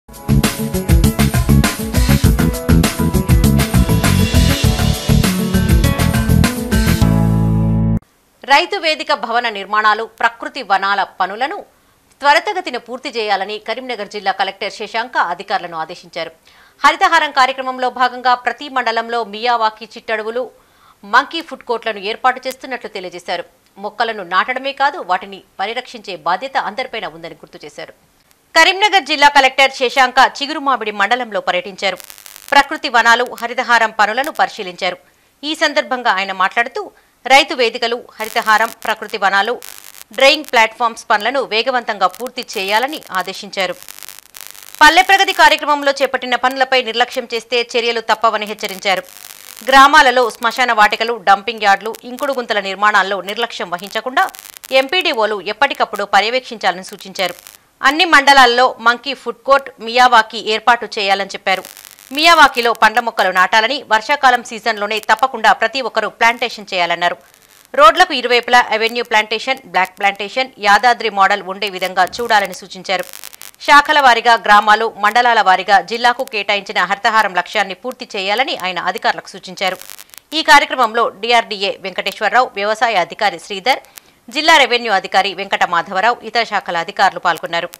రైతు వేదిక భవన నిర్మాణాలు ప్రకృతి వనాల పనులను త్వరితగతిన పూర్తి చేయాలని కరీంనగర్ జిల్లా కలెక్టర్ శశాంక అధికారులను ఆదేశించారు హరితహారం కార్యక్రమంలో భాగంగా ప్రతి మండలంలో మియావాకి చిట్టడువులు మంకీ ఫుడ్ కోర్ట్లను ఏర్పాటు చేస్తున్నట్లు తెలియజేశారు మొక్కలను నాటడమే కాదు వాటిని పరిరక్షించే బాధ్యత అందరిపైన ఉందని గుర్తు చేశారు కరీంనగర్ జిల్లా కలెక్టర్ శశాంక చిగురుమామిడి మండలంలో పర్యటించారు ప్రకృతి వనాలు హరితహారం పనులను పరిశీలించారు ఈ సందర్భంగా ఆయన మాట్లాడుతూ రైతు వేదికలు హరితహారం ప్రకృతి వనాలు డ్రైయింగ్ ప్లాట్ఫామ్స్ పనులను వేగవంతంగా పూర్తి చేయాలని ఆదేశించారు పల్లె ప్రగతి కార్యక్రమంలో చేపట్టిన పనులపై నిర్లక్ష్యం చేస్తే చర్యలు తప్పవని హెచ్చరించారు గ్రామాలలో శ్మశాన వాటికలు డంపింగ్ యార్డులు ఇంకుడు గుంతల నిర్మాణాల్లో నిర్లక్ష్యం వహించకుండా ఎంపీడీఓలు ఎప్పటికప్పుడు పర్యవేక్షించాలని సూచించారు అన్ని మండలాల్లో మంకీ ఫుడ్ కోర్ట్ మియావాకి ఏర్పాటు చేయాలని చెప్పారు మియావాకిలో పండ్ల మొక్కలు నాటాలని వర్షాకాలం సీజన్లోనే తప్పకుండా ప్రతి ఒక్కరూ ప్లాంటేషన్ చేయాలన్నారు రోడ్లకు ఇరువైపులా avenue plantation block plantation Yadadri model ఉండే విధంగా చూడాలని సూచించారు శాఖల వారీగా గ్రామాలు మండలాల వారీగా జిల్లాకు కేటాయించిన హరితహారం లక్ష్యాన్ని పూర్తి చేయాలని ఆయన అధికారులకు సూచించారు ఈ కార్యక్రమంలో డిఆర్డీఏ వెంకటేశ్వరరావు వ్యవసాయ అధికారి శ్రీధర్ జిల్లా రెవెన్యూ అధికారి వెంకట మాధవరావు ఇతర శాఖల అధికారులు పాల్గొన్నారు